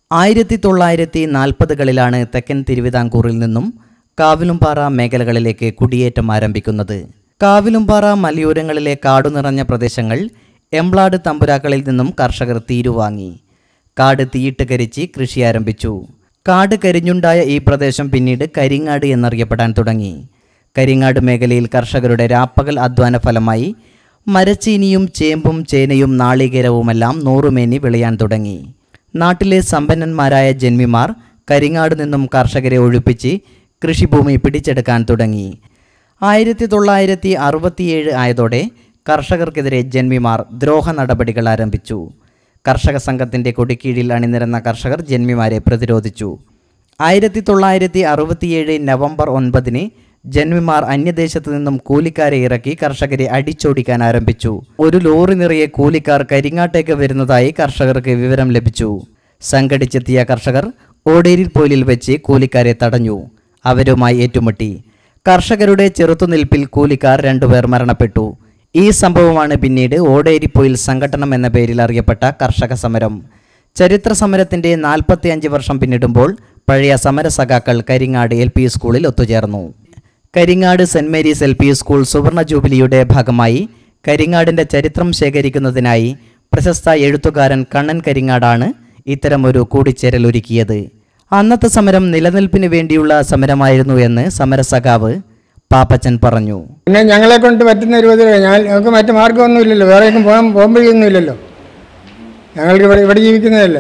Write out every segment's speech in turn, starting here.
ആയിരത്തി തൊള്ളായിരത്തി നാൽപ്പതുകളിലാണ് തെക്കൻ തിരുവിതാംകൂറിൽ നിന്നും കാവിലുംപാറ മേഖലകളിലേക്ക് കുടിയേറ്റം ആരംഭിക്കുന്നത് കാവിലുംപാറ മലയോരങ്ങളിലെ കാടു നിറഞ്ഞ പ്രദേശങ്ങൾ എംബ്ലാഡ് തമ്പുരാക്കളിൽ നിന്നും കർഷകർ തീരുവാങ്ങി കാട് തീയിട്ട് കരിച്ച് കൃഷി ആരംഭിച്ചു കാട് കരിഞ്ഞുണ്ടായ ഈ പ്രദേശം പിന്നീട് കരിങ്ങാട് എന്നറിയപ്പെടാൻ തുടങ്ങി കരിങ്ങാട് മേഖലയിൽ കർഷകരുടെ രാപ്പകൽ അധ്വാന ഫലമായി മരച്ചീനിയും ചേമ്പും ചേനയും നാളികേരവുമെല്ലാം നൂറുമേനി വിളയാൻ തുടങ്ങി നാട്ടിലെ സമ്പന്നന്മാരായ ജന്മിമാർ കരിങ്ങാട് നിന്നും കർഷകരെ ഒഴിപ്പിച്ച് കൃഷിഭൂമി പിടിച്ചെടുക്കാൻ തുടങ്ങി ആയിരത്തി തൊള്ളായിരത്തി അറുപത്തിയേഴ് ആയതോടെ കർഷകർക്കെതിരെ ജന്മിമാർ ദ്രോഹ നടപടികൾ ആരംഭിച്ചു കർഷക സംഘത്തിൻ്റെ കൊടിക്കീഴിൽ അണിനിരന്ന കർഷകർ ജന്മിമാരെ പ്രതിരോധിച്ചു ആയിരത്തി തൊള്ളായിരത്തി അറുപത്തിയേഴ് നവംബർ ഒൻപതിന് ജന്മിമാർ അന്യദേശത്തു നിന്നും കൂലിക്കാരെ ഇറക്കി കർഷകരെ അടിച്ചോടിക്കാൻ ആരംഭിച്ചു ഒരു ലോറി നിറയെ കൂലിക്കാർ കരിങ്ങാട്ടേക്ക് വരുന്നതായി കർഷകർക്ക് വിവരം ലഭിച്ചു സംഘടിച്ചെത്തിയ കർഷകർ ഓടേരിൽ പോയിലിൽ വെച്ച് കൂലിക്കാരെ തടഞ്ഞു അവരുമായി ഏറ്റുമുട്ടി കർഷകരുടെ ചെറുത്തുനിൽപ്പിൽ കൂലിക്കാർ രണ്ടുപേർ മരണപ്പെട്ടു ഈ സംഭവമാണ് പിന്നീട് ഓടേരിപ്പൊയിൽ സംഘടനം എന്ന പേരിൽ അറിയപ്പെട്ട കർഷക സമരം ചരിത്ര സമരത്തിന്റെ നാൽപ്പത്തിയഞ്ച് വർഷം പിന്നിടുമ്പോൾ പഴയ സമര സഖാക്കൾ കരിങ്ങാട് എൽ പി സ്കൂളിൽ ഒത്തുചേർന്നു കരിങ്ങാട് സെന്റ് മേരീസ് എൽ പി സ്കൂൾ സുവർണ ജൂബിലിയുടെ ഭാഗമായി കരിങ്ങാടിന്റെ ചരിത്രം ശേഖരിക്കുന്നതിനായി പ്രശസ്ത എഴുത്തുകാരൻ കണ്ണൻ കരിങ്ങാടാണ് ഇത്തരമൊരു കൂടിച്ചേരൽ ഒരുക്കിയത് അന്നത്തെ സമരം നിലനിൽപ്പിന് വേണ്ടിയുള്ള സമരമായിരുന്നു എന്ന് സമരസഖാവ് പാപ്പച്ചൻ പറഞ്ഞു പിന്നെ ഞങ്ങളെ കൊണ്ട് പറ്റുന്ന ഇരുപത് രൂപ ഞാൻ ഞങ്ങൾക്ക് മറ്റു മാർഗ്ഗമൊന്നും ഇല്ലല്ലോ വേറെ എങ്ങും പോകാൻ പോകാൻ വഴിയൊന്നും ഇല്ലല്ലോ ഞങ്ങൾക്ക് ഇവിടെ ഇവിടെ ജീവിക്കുന്നതല്ലേ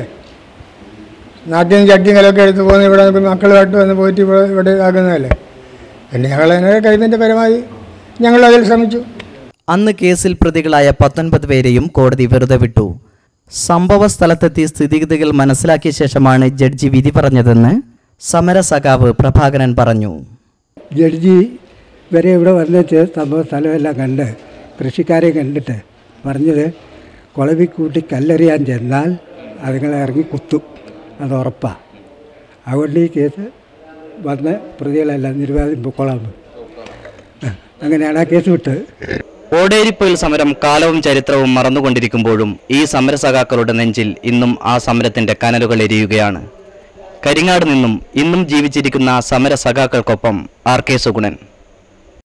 നാട്ടിൽ നിന്ന് ചട്ടിയും കലമൊക്കെ എടുത്ത് പോകുന്ന ഇവിടെ മക്കളുമായിട്ട് വന്ന് പോയിട്ട് ഇവിടെ ഇവിടെ ആക്കുന്നതല്ലേ പിന്നെ ഞങ്ങൾ അതിനെ കഴിവിൻ്റെ പരമായി ഞങ്ങൾ അതിൽ ശ്രമിച്ചു അന്ന് കേസിൽ പ്രതികളായ പത്തൊൻപത് പേരെയും കോടതി വെറുതെ വിട്ടു സംഭവ സ്ഥലത്തെത്തി സ്ഥിതിഗതികൾ മനസ്സിലാക്കിയ ശേഷമാണ് ജഡ്ജി വിധി പറഞ്ഞതെന്ന് സമര സഖാവ് പ്രഭാകരൻ പറഞ്ഞു ജഡ്ജി വരെ ഇവിടെ വന്നിട്ട് സംഭവ സ്ഥലമെല്ലാം കണ്ട് കൃഷിക്കാരെ കണ്ടിട്ട് പറഞ്ഞത് കുളവിക്കൂട്ടി കല്ലെറിയാൻ ചെന്നാൽ അതുങ്ങളെ ഇറങ്ങി കുത്തും അത് ഉറപ്പാണ് അതുകൊണ്ട് ഈ കേസ് വന്ന് പ്രതികളെല്ലാം നിരവധി പൊക്കോളാം അങ്ങനെയാണ് ആ കേസ് വിട്ടത് ഓടേരിപ്പൊയിൽ സമരം കാലവും ചരിത്രവും മറന്നുകൊണ്ടിരിക്കുമ്പോഴും ഈ സമരസഖാക്കളുടെ നെഞ്ചിൽ ഇന്നും ആ സമരത്തിന്റെ കനലുകൾ എരിയുകയാണ് കരിങ്ങാട് നിന്നും ഇന്നും ജീവിച്ചിരിക്കുന്ന സമരസഖാക്കൾക്കൊപ്പം ആർ കെ സുഗുണൻ